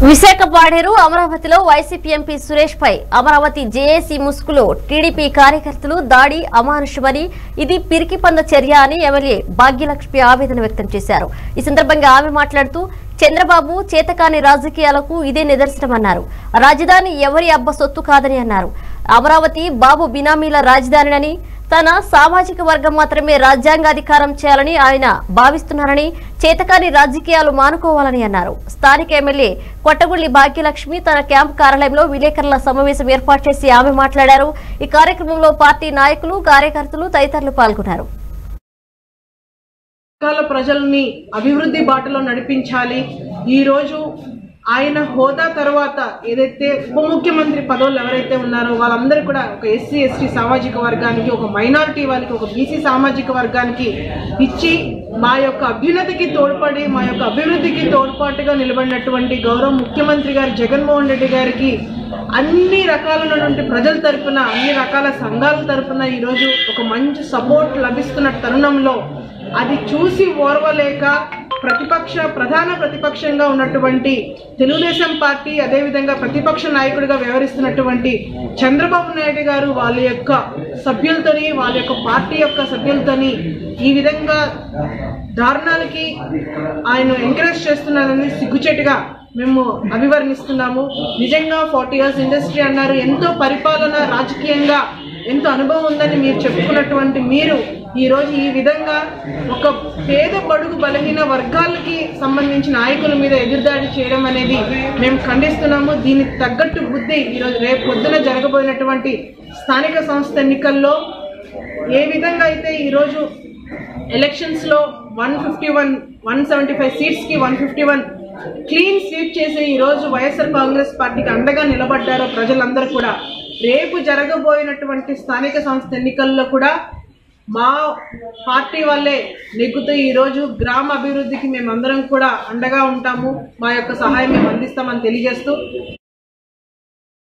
విశాఖ పాడేరు అమరావతిలో YCP MP Suresh పై Amaravati JAC ముసుగులో టీడీపీ కార్యకర్తలు దాడి అమానుషమని ఇది పిరికి పంద చర్య అని ఎమ్మెల్యే భాగ్యలక్ష్మి ఆవేదన వ్యక్తం చేశారు ఈ సందర్భంగా ఆమె మాట్లాడుతూ చంద్రబాబు చేతకాని రాజకీయాలకు ఇదే నిదర్శనమన్నారు రాజధాని ఎవరి అబ్బ సొత్తు కాదని అన్నారు అమరావతి బాబు బినామీల రాజధానినని తన సామాజిక వర్గం మాత్రమే రాజ్యాంగాధికారం చేయాలని ఆయన భావిస్తున్నారని చేతకాని రాజకీయాలు మానుకోవాలని అన్నారు స్థానిక ఎమ్మెల్యే కొట్టగుళ్లి భాగ్యలక్ష్మి తన క్యాంపు కార్యాలయంలో విలేకరుల సమావేశం ఏర్పాటు చేసి ఆమె మాట్లాడారు ఈ కార్యక్రమంలో పార్టీ నాయకులు కార్యకర్తలు తదితరులు పాల్గొన్నారు రకాల ప్రజల్ని అభివృద్ధి బాటలో నడిపించాలి ఈరోజు ఆయన హోదా తర్వాత ఏదైతే ఉప ముఖ్యమంత్రి పదవులు ఎవరైతే ఉన్నారో వాళ్ళందరూ కూడా ఒక ఎస్సీ ఎస్టీ సామాజిక వర్గానికి ఒక మైనారిటీ వాళ్ళకి ఒక బీసీ సామాజిక వర్గానికి ఇచ్చి మా యొక్క అభ్యున్నతికి తోడ్పడి మా యొక్క అభివృద్ధికి తోడ్పాటుగా నిలబడినటువంటి గౌరవ ముఖ్యమంత్రి గారు జగన్మోహన్ రెడ్డి గారికి అన్ని రకాలైనటువంటి ప్రజల తరపున అన్ని రకాల సంఘాల తరపున ఈరోజు ఒక మంచి సపోర్ట్ లభిస్తున్న తరుణంలో అది చూసి ఓర్వలేక ప్రతిపక్ష ప్రధాన ప్రతిపక్షంగా ఉన్నటువంటి తెలుగుదేశం పార్టీ అదేవిధంగా ప్రతిపక్ష నాయకుడిగా వ్యవహరిస్తున్నటువంటి చంద్రబాబు నాయుడు గారు వాళ్ళ యొక్క సభ్యులతోని వాళ్ళ యొక్క పార్టీ యొక్క సభ్యులతోని ఈ విధంగా దారుణాలకి ఆయన ఎంకరేజ్ చేస్తున్నారని సిగ్గుచేటుగా మేము అభివర్ణిస్తున్నాము నిజంగా ఫార్టీ ఇయర్స్ ఇండస్ట్రీ అన్నారు ఎంతో పరిపాలన రాజకీయంగా ఎంతో అనుభవం ఉందని మీరు చెప్పుకున్నటువంటి మీరు ఈరోజు ఈ విధంగా ఒక పేద బడుగు బలహీన వర్గాలకి సంబంధించిన నాయకుల మీద ఎదురుదాడి చేయడం అనేది మేము ఖండిస్తున్నాము దీనికి తగ్గట్టు బుద్ధి ఈరోజు రేపు పొద్దున జరగబోయినటువంటి స్థానిక సంస్థ ఎన్నికల్లో ఏ విధంగా అయితే ఈరోజు ఎలక్షన్స్ లో one fifty one one seventy five seats కి one fifty one clean sweep చేసి ఈ రోజు వైఎస్ఆర్ కాంగ్రెస్ పార్టీకి అండగా నిలబడ్డారో ప్రజలందరూ కూడా రేపు జరగబోయినటువంటి స్థానిక సంస్థ ఎన్నికల్లో కూడా మా పార్టీ వల్లే నెగ్గుతూ ఈ రోజు గ్రామ అభివృద్ధికి మేమందరం కూడా అండగా ఉంటాము మా యొక్క సహాయం మేము అందిస్తామని తెలియజేస్తూ